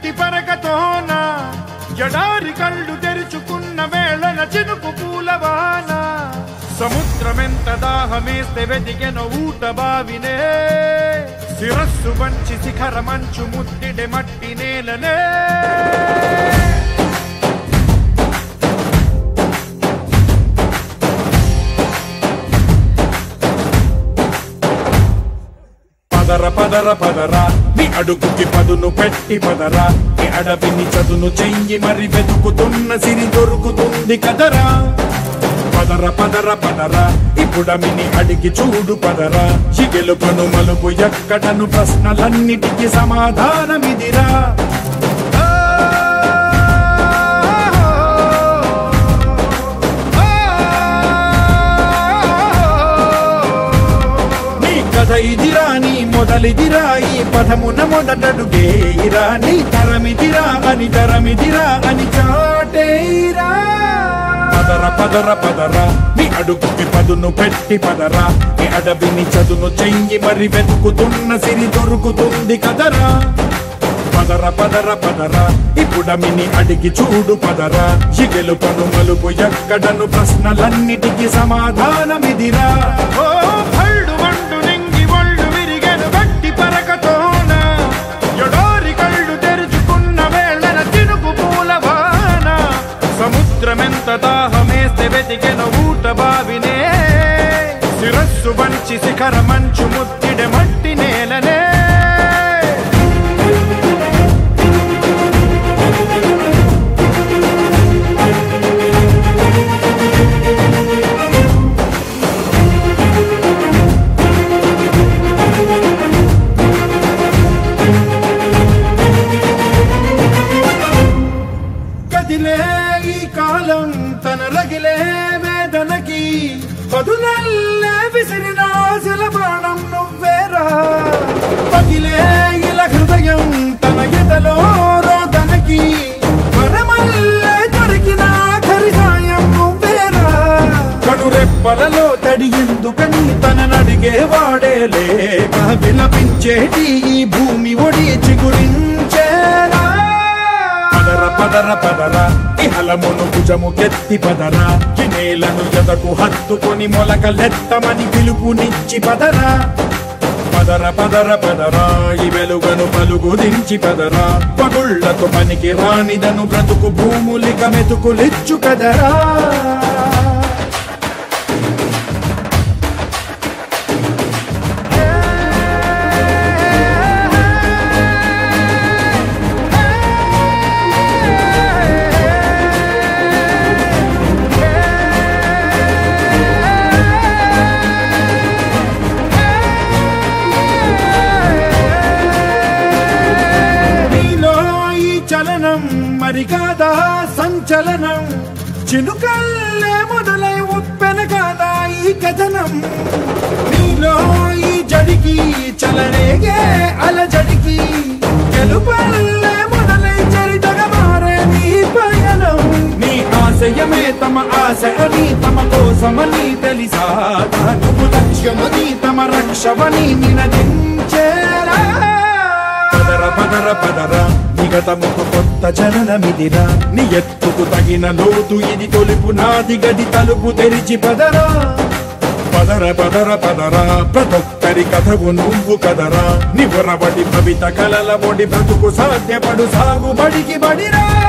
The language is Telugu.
గట్టి పరకతోన ఎడారి కళ్ళు తెరుచుకున్న వేళన చినుకు పూలవాన సముద్రమెంత దాహమేస్తే వెతికెన ఊట బావినే శిరస్సు వంచి శిఖర మంచు ముద్దిడె మట్టి నేలనే పదర పదర పదర నీ అడుగుకి పదును పెట్టి పదరా నీ అడవిని చదును చెయ్యి మరి వెతుకుతున్న సిరి దొరుకుతుంది కదరా పదర పదర పదర ఇప్పుడమిని అడిగి చూడు పదరా చిగెలుపను మలుపు ఎక్కడను ప్రశ్నలన్నిటికీ సమాధానమిదిరా నీ కథ ఇదిరా నీ మొదలిదిరా ఈ పదమున మొదటడుగేయిరా నీ తరమిదిరా అని తరమిదిరా అని చాటేయిరా పదర పదర పదర నీ అడుగుకి పదును పెట్టి పదరా నీ అడవిని చదును చెయ్యి మరి వెతుకుతున్న సిరి దొరుకుతుంది కదరా పదర పదర పదర ఇప్పుడమిని అడిగి చూడు పదరా చిగెలు పను మలుపు ఎక్కడను ప్రశ్నలన్నిటికీ సమాధానమిదిరా ఓ భళ్ళు వండు నింగి ఒళ్ళు విరిగెను గట్టి పరకతోన ఎడారి కళ్ళు తెరుచుకున్న వేళన చినుకు పూలవాన సముద్రమెంత దాహమేస్తే వెతికెన ఊట బావినే శిరస్సు వంచి శిఖర మంచు ముద్దిడె మట్టి నేలనే కదిలే ఈ కాలం తన రగిలే వేదనకి పదునల్లే విసిరిన ఆశల ప్రాణం నువ్వేరా పగిలే ఇల హృదయం తన ఎదలో రోదనకి వరమల్లే దొరికిన ఆఖరి సాయం నువ్వేరా కనురెప్పలలో తడి ఎందుకని తన నడిగే వాడేలే విలపించేటి ఈ భూమి ఒడి చిగురించేరా పదర పదర పదర ఇహలమును భుజము కెత్తి పదర ఈ నేలను ఎదకు హత్తుకొని మొలకలెత్తమని పిలుపునిచ్చి పదరా పదర పదర పదరా ఈ వెలుగను పలుగు దించి పదరా పగుళ్లకు పనికి రానిదను బ్రతుకు భూములిక మెతుకులిచ్చు కదరా నీలో ఈ చలనం మరి కాదా సంచలనం చినుకల్లే మొదలై ఉప్పెన కాదా ఈ కథనం నీలో ఈ జడికి చలనేగే అలజడికి గెలుపల్లే మొదలై చరితగా మారే నీ పయనం నీ ఆశయమే తమ ఆశ అని తమ కోసమని తెలిసా నువ్వు లక్ష్యమని తమ రక్షమని నినదించేరా పదర పదర పదర నిగతముకు కొత్త జననమిదిరా నీ ఎత్తుకు తగిన లోతు ఇది తొలుపు నాది గది తలుపు తెరిచి పదరా పదర పదర పదరా ప్రతొక్కరి కథవు నువ్వు కదరా నివరబడి భవిత కలల ఒడి బ్రతుకు సాధ్యపడు సాగుబడికి బడిరా